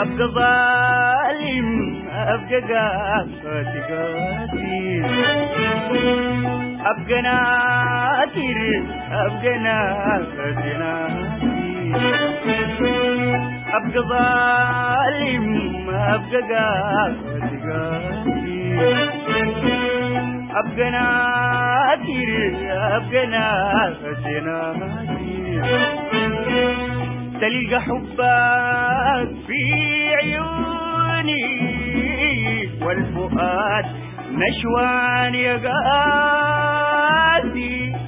أبقى ظالم أبقى قاسي قاسي أبقى ناكر أبقى ناكر ناسي أبقى ظالم أبقى قاسي قاسي أبقى ناكر أبقى ناكر ناسي تلقى حبك في عيوني والفؤاد نشوان يا قاسي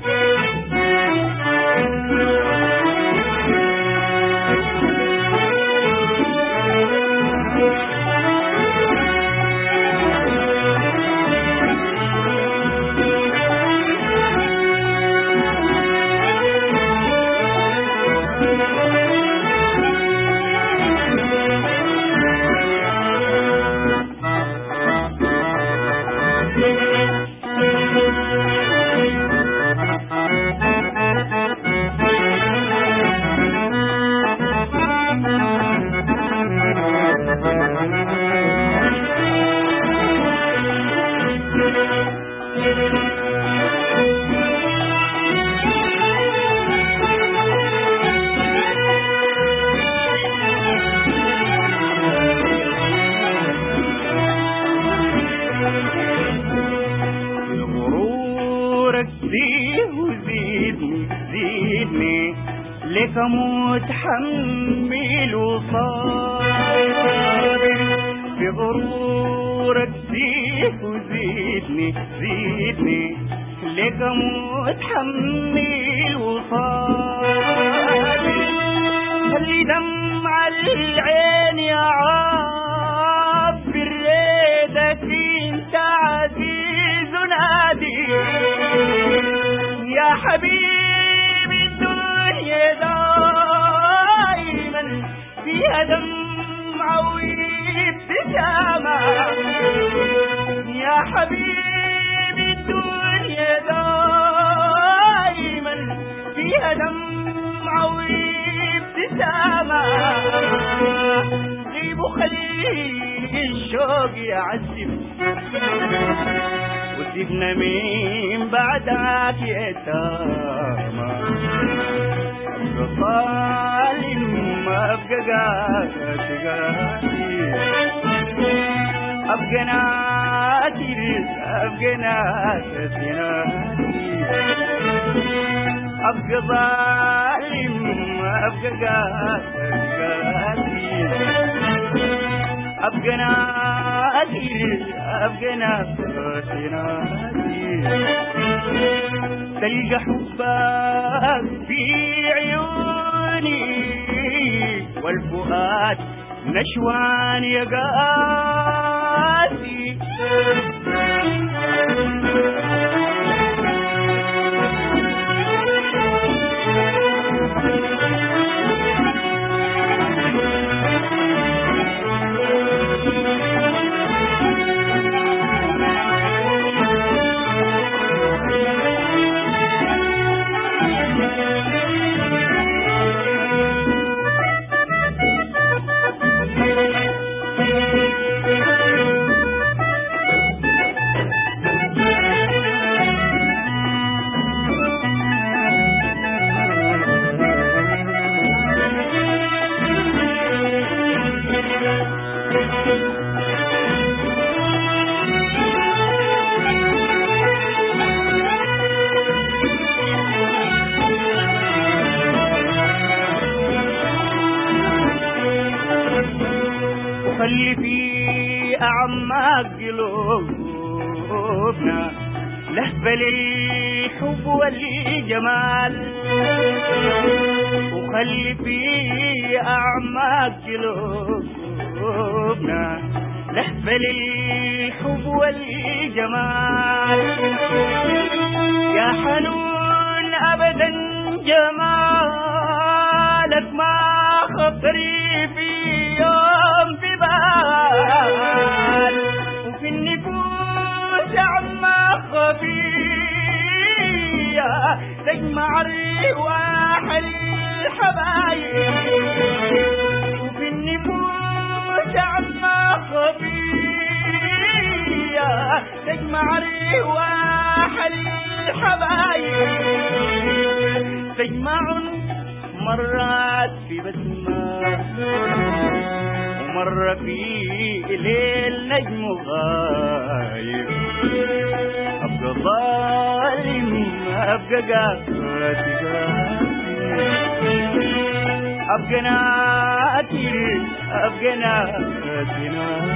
غرورك زيه وزيدني زيدني لك متحمل وصابر في غرورك زيه وزيدني زيدني لك متحمل وصابر خلي دمع العين يا عابر ريدك انت عزيز نادي يا حبيبي الدنيا دايما فيها دمعة وابتسامة يا حبيبي الدنيا دايما فيها دمعة وابتسامة غيب وخليج الشوق يعذب وسيبنا من بعدك يتامى أبقى ظالم ما أبقى قاسي قاسي أبقى ناسر أبقى ناسي ناسي أبقى ظالم ما أبقى قاسي قاسي أبقى ناسر أبقى ناسي ناسي تلقى حبك في عيوني والفؤاد نشوان يا قاسي وخلي في أعماق قلوبنا لهفة للحب والجمال وخلي في أعماق قلوبنا لهفة للحب والجمال يا حنون أبدا جمالك ما خطري في يوم في بال وفي النفوس عما خفية تجمع الرواح الحبايب وفي النفوس تجمع مرات في بسمة ومرة في ليل نجم غايب أبقى ظالم أبقى قاسي أبقى ناتر أبقى ناتر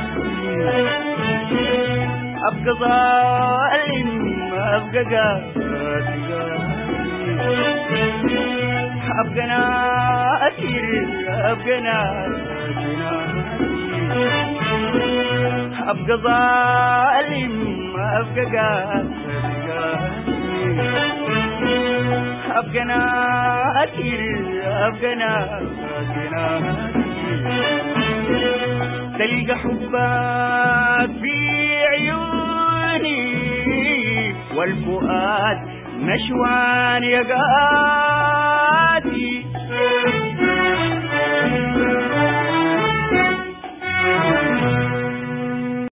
أبقى ظالم أبقى قاسي أبقى ناتر أبقى ناتر أبقى ظالم أبقى قاسي أبقى ناتر أبقى ناتر تلقى حبك في عيوني والفؤاد نشوان يا قاسي